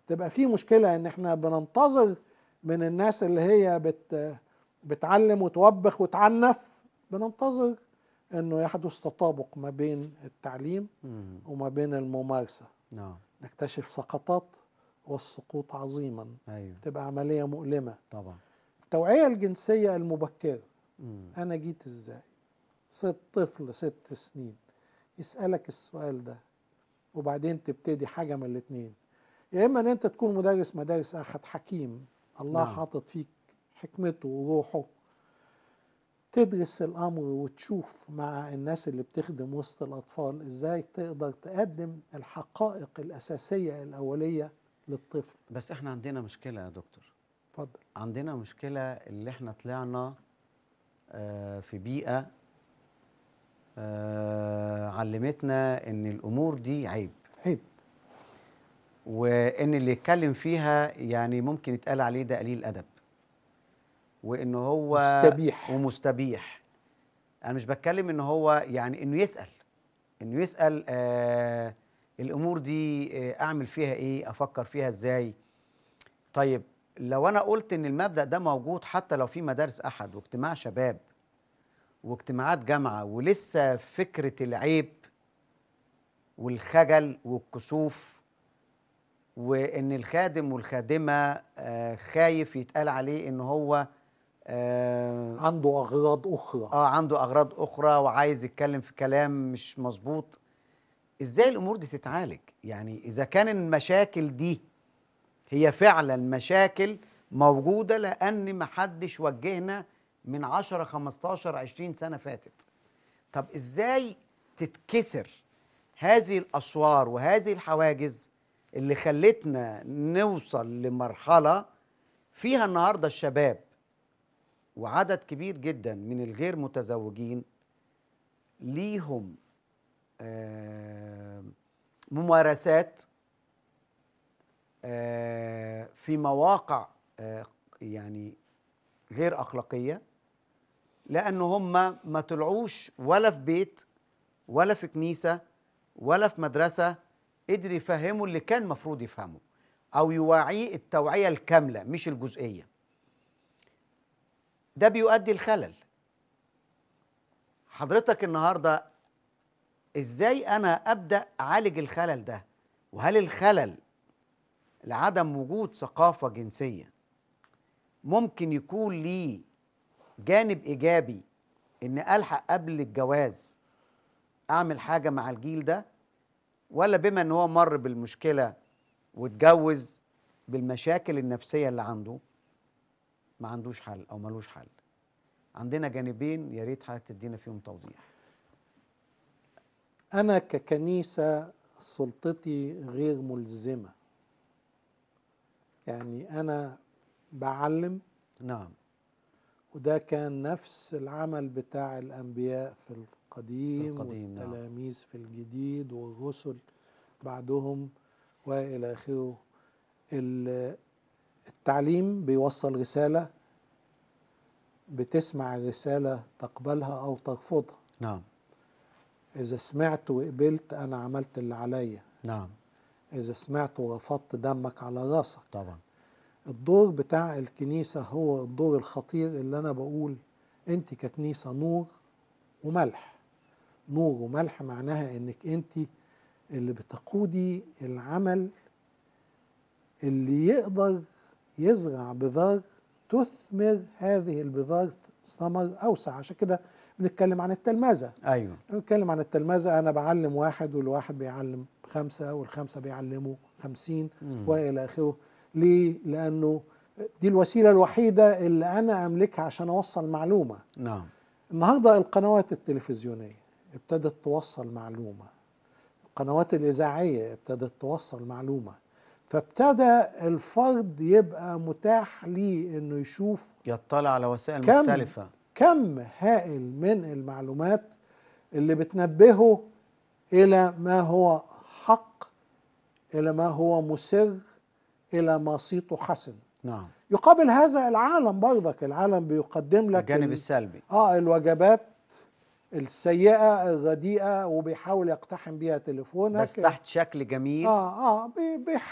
تبقى في مشكله ان احنا بننتظر من الناس اللي هي بت بتعلم وتوبخ وتعنف بننتظر انه يحدث تطابق ما بين التعليم مم. وما بين الممارسه نعم نكتشف سقطات والسقوط عظيما ايوه تبقى عمليه مؤلمه طبعا التوعيه الجنسيه المبكره مم. انا جيت ازاي ست طفل ست سنين يسالك السؤال ده وبعدين تبتدي حاجه من الاتنين يا اما ان انت تكون مدرس مدارس احد حكيم الله نعم. حاطط فيك حكمته وروحه تدرس الامر وتشوف مع الناس اللي بتخدم وسط الاطفال ازاي تقدر تقدم الحقائق الاساسيه الاوليه للطفل بس احنا عندنا مشكله يا دكتور اتفضل عندنا مشكله اللي احنا طلعنا آه، في بيئه آه، علمتنا ان الامور دي عيب عيب وان اللي يتكلم فيها يعني ممكن يتقال عليه ده قليل ادب وان هو مستبيح. ومستبيح انا مش بتكلم ان هو يعني انه يسال انه يسال آه الامور دي آه اعمل فيها ايه افكر فيها ازاي طيب لو انا قلت ان المبدا ده موجود حتى لو في مدارس احد واجتماع شباب واجتماعات جامعه ولسه فكره العيب والخجل والكسوف وان الخادم والخادمه آه، خايف يتقال عليه ان هو آه عنده اغراض اخرى اه عنده اغراض اخرى وعايز يتكلم في كلام مش مظبوط ازاي الامور دي تتعالج يعني اذا كان المشاكل دي هي فعلا مشاكل موجوده لان محدش وجهنا من 10 15 20 سنه فاتت طب ازاي تتكسر هذه الاسوار وهذه الحواجز اللي خلتنا نوصل لمرحله فيها النهارده الشباب وعدد كبير جدا من الغير متزوجين ليهم آه، ممارسات آه، في مواقع آه، يعني غير اخلاقيه لان هم ما طلعوش ولا في بيت ولا في كنيسه ولا في مدرسه قدر يفهموا اللي كان المفروض يفهمه او يوعيه التوعيه الكامله مش الجزئيه ده بيؤدي الخلل حضرتك النهارده ازاي انا ابدا اعالج الخلل ده وهل الخلل لعدم وجود ثقافه جنسيه ممكن يكون ليه جانب ايجابي ان الحق قبل الجواز اعمل حاجه مع الجيل ده ولا بما ان هو مر بالمشكله واتجوز بالمشاكل النفسيه اللي عنده ما عندوش حل او ملوش حل عندنا جانبين يا ريت حضرتك تدينا فيهم توضيح انا ككنيسه سلطتي غير ملزمه يعني انا بعلم نعم وده كان نفس العمل بتاع الانبياء في القديم, القديم، نعم. والتلاميذ في الجديد والرسل بعدهم والى اخره ال- التعليم بيوصل رساله بتسمع الرساله تقبلها او ترفضها نعم اذا سمعت وقبلت انا عملت اللي عليا نعم اذا سمعت ورفضت دمك على راسك طبعا الدور بتاع الكنيسة هو الدور الخطير اللي أنا بقول أنت ككنيسة نور وملح نور وملح معناها إنك أنت اللي بتقودي العمل اللي يقدر يزرع بذار تثمر هذه البذار ثمر أوسع عشان كده بنتكلم عن التلمذة ايوه بنتكلم عن التلمذة أنا بعلم واحد والواحد بيعلم خمسة والخمسة بيعلموا خمسين مم. والى اخره ليه لانه دي الوسيله الوحيده اللي انا املكها عشان اوصل معلومه نعم النهارده القنوات التلفزيونيه ابتدت توصل معلومه القنوات الاذاعيه ابتدت توصل معلومه فابتدى الفرد يبقى متاح ليه انه يشوف يطلع على وسائل كم مختلفه كم هائل من المعلومات اللي بتنبهه الى ما هو حق الى ما هو مسر الى ما صيته حسن نعم يقابل هذا العالم برضك العالم بيقدم لك الجانب ال- السلبي اه الوجبات السيئه الرديئه وبيحاول يقتحم بيها تليفونك بس تحت شكل جميل اه اه بي- بيحاول